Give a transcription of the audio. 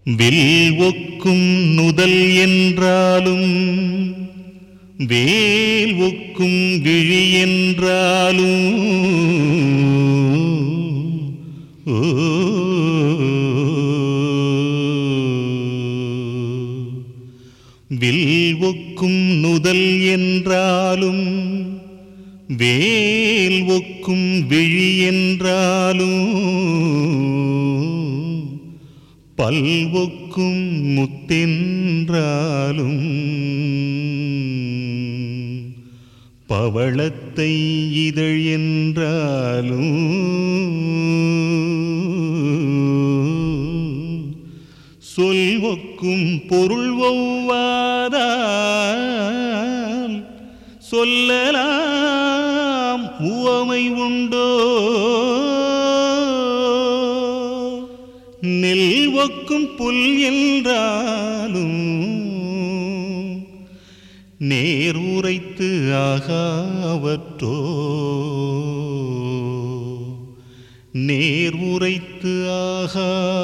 will ஒக்கும் நுதல் என்றாலும் வேல் ஒக்கும் விழி என்றாலும் ஓ வில் ஒக்கும் நுதல் என்றாலும் வேல் ஒக்கும் விழி என்றாலும் பல்வொக்கும் முத்தென்றாலும் பவளத்தை இதழ் என்றாலும் சொல்வொக்கும் பொருள் ஒவ்வாதால் சொல்லலாம் உவமை உண்டோ நெல் ஒக்கும் புல் என்றாலும் நேர் உரைத்து ஆகாவற்றோ நேர் உரைத்து ஆகா